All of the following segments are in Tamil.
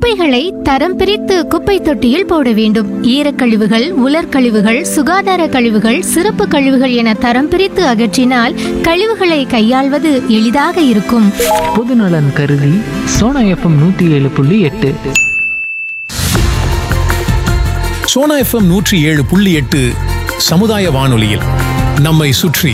குப்பைகளை தரம் பிரித்து குப்பை தொட்டியில் போட வேண்டும் ஈரக்கழிவுகள் உலர்கழிவுகள் சுகாதார கழிவுகள் சிறப்பு கழிவுகள் என தரம் பிரித்து அகற்றினால் கழிவுகளை கையாள்வது எளிதாக இருக்கும் பொதுநலன் கருதி சோனா எஃப்எம் நூற்றி ஏழு புள்ளி எட்டு சோனா எஃப்எம் நூற்றி ஏழு புள்ளி எட்டு சமுதாய வானொலியில் நம்மை சுற்றி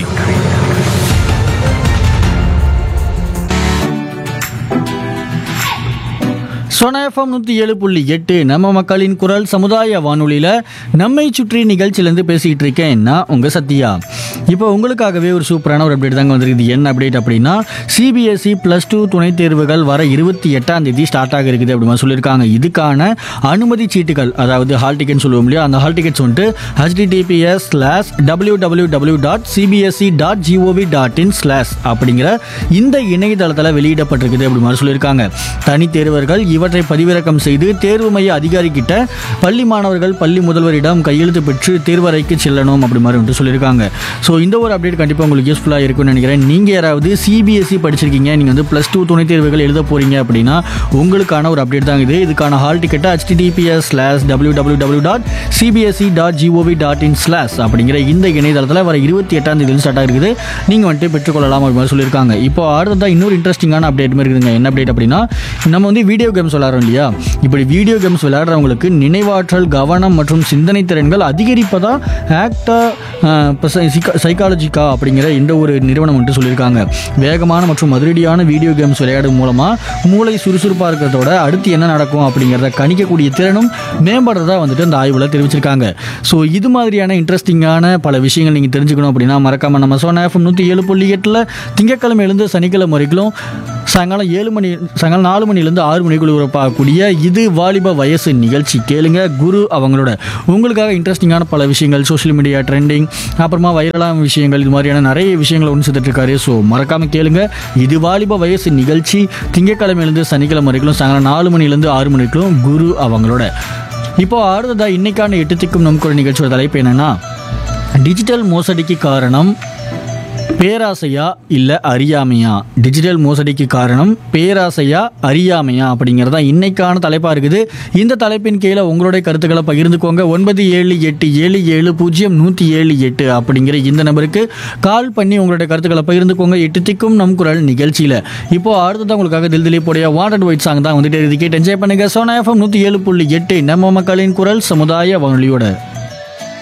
சோனா எஃப்எம் நூற்றி ஏழு புள்ளி எட்டு நம்ம மக்களின் குரல் சமுதாய வானொலியில் நம்மை சுற்றி நிகழ்ச்சியிலேருந்து பேசிக்கிட்டு இருக்கேன் நான் உங்கள் சத்யா இப்போ உங்களுக்காகவே ஒரு சூப்பரான ஒரு அப்டேட் தாங்க வந்திருக்குது என்ன அப்டேட் அப்படின்னா சிபிஎஸ்சி ப்ளஸ் டூ துணைத் தேர்வுகள் வர இருபத்தி எட்டாம் தேதி ஸ்டார்ட் ஆக இருக்குது அப்படின்னு சொல்லியிருக்காங்க இதுக்கான அனுமதி சீட்டுகள் அதாவது ஹால் டிக்கெட் சொல்லுவோம் இல்லையா அந்த ஹால் டிக்கெட்ஸ் வந்துட்டு HTTPS slash W W W dot CBSE dot GOV dot in slash அப்படிங்கிற இந்த இணையதளத்தில் வெளியிடப்பட்டிருக்குது அப்படி மாதிரி சொல்லியிருக்காங்க தனி தேர்வர்கள் இவற்றை பதிவிறக்கம் செய்து தேர்வு மைய அதிகாரி கிட்ட பள்ளி மாணவர்கள் பள்ளி முதல்வரிடம் கையெழுத்து பெற்று தேர்வறைக்கு செல்லணும் அப்படி மாதிரி வந்துட்டு சொல்லியிருக்காங்க ஸோ இந்த ஒரு அப்டேட் கண்டிப்பாக உங்களுக்கு யூஸ்ஃபுல்லாக இருக்கும்னு நினைக்கிறேன் நீங்கள் யாராவது சிபிஎஸ்சி படிச்சிருக்கீங்க நீங்கள் வந்து ப்ளஸ் டூ துணைத் தேர்வுகள் எழுத போகிறீங்க அப்படின்னா உங்களுக்கான ஒரு அப்டேட் தான் இது இதுக்கான ஹால் டிக்கெட்டை HTTPS slash W W W dot CBSE dot GOV dot in slash அப்படிங்கிற இந்த இணையதளத்தில் வர இருபத்தி எட்டாம் தேதி ஸ்டார்ட் ஆகிருக்குது நீங்கள் வந்துட்டு பெற்றுக்கொள்ளலாம் அப்படி மாதிரி சொல்லியிருக்காங்க இப்போ அடுத்ததாக இன்னொரு இன்ட்ரெஸ்டிங்கான அப்டேட் மாதிரி இருக்குதுங்க என்ன அப்டேட் அப்படின்னா நம்ம வந்து வீடியோ கேம்ஸ் விளையாடுறோம் இல்லையா இப்படி வீடியோ கேம்ஸ் விளையாடுறவங்களுக்கு நினைவாற்றல் கவனம் மற்றும் சிந்தனை திறன்கள் அதிகரிப்பதா ஆக்டா சைக்காலஜிக்கா அப்படிங்கிற இந்த ஒரு நிறுவனம் வந்துட்டு சொல்லியிருக்காங்க வேகமான மற்றும் அதிரடியான வீடியோ கேம்ஸ் விளையாடும் மூலமாக மூளை சுறுசுறுப்பாக இருக்கிறதோட அடுத்து என்ன நடக்கும் அப்படிங்கிறத கணிக்கக்கூடிய திறனும் மேம்படுறதா வந்துட்டு அந்த ஆய்வில் தெரிவிச்சிருக்காங்க ஸோ இது மாதிரியான இன்ட்ரெஸ்டிங்கான பல விஷயங்கள் நீங்கள் தெரிஞ்சுக்கணும் அப்படின்னா மறக்காம நம்ம சோனா எஃப்எம் நூற்றி ஏழு புள்ளி எட்டில் திங்கக்கிழமையிலேருந்து சனிக்கிழமை வரைக்கும் சாயங்காலம் ஏழு மணி சாயங்காலம் நாலு மணிலேருந்து ஆறு மணிக்குள்ள உறப்பாகக்கூடிய இது வாலிப வயசு நிகழ்ச்சி கேளுங்க குரு அவங்களோட உங்களுக்காக இன்ட்ரெஸ்டிங்கான பல விஷயங்கள் சோஷியல் மீடியா ட்ரெண்டிங் அப்புறமா வைரலான விஷயங்கள் இது மாதிரியான நிறைய விஷயங்களை ஒன்று சேர்த்துட்டு இருக்காரு ஸோ மறக்காம கேளுங்க இது வாலிப வயசு நிகழ்ச்சி திங்கக்கிழமையிலேருந்து சனிக்கிழமை வரைக்கும் சாயங்காலம் நாலு மணிலேருந்து ஆறு மணிக்கும் குரு அவங்களோட இப்போ அடுத்ததா இன்னைக்கான எட்டு திக்கும் நம் குரல் நிகழ்ச்சியோட தலைப்பு என்னன்னா டிஜிட்டல் மோசடிக்கு காரணம் பேராசையா இல்லை அறியாமையா டிஜிட்டல் மோசடிக்கு காரணம் பேராசையா அறியாமையா அப்படிங்கிறது தான் இன்னைக்கான தலைப்பாக இருக்குது இந்த தலைப்பின் கீழே உங்களுடைய கருத்துக்களை பகிர்ந்துக்கோங்க ஒன்பது ஏழு எட்டு ஏழு ஏழு பூஜ்ஜியம் நூற்றி ஏழு எட்டு அப்படிங்கிற இந்த நம்பருக்கு கால் பண்ணி உங்களுடைய கருத்துக்களை பகிர்ந்துக்கோங்க எட்டு திக்கும் நம் குரல் நிகழ்ச்சியில் இப்போ அடுத்ததான் உங்களுக்காக தில் திலீப்புடைய வாண்டட் ஒயிட் சாங் தான் வந்துட்டு இருக்கு கேட்டு என்ஜாய் பண்ணுங்க சோனா எஃப்எம் நூற்றி ஏழு புள்ளி எட்டு நம்ம மக்களின் குரல் சமுதாய வானொலியோட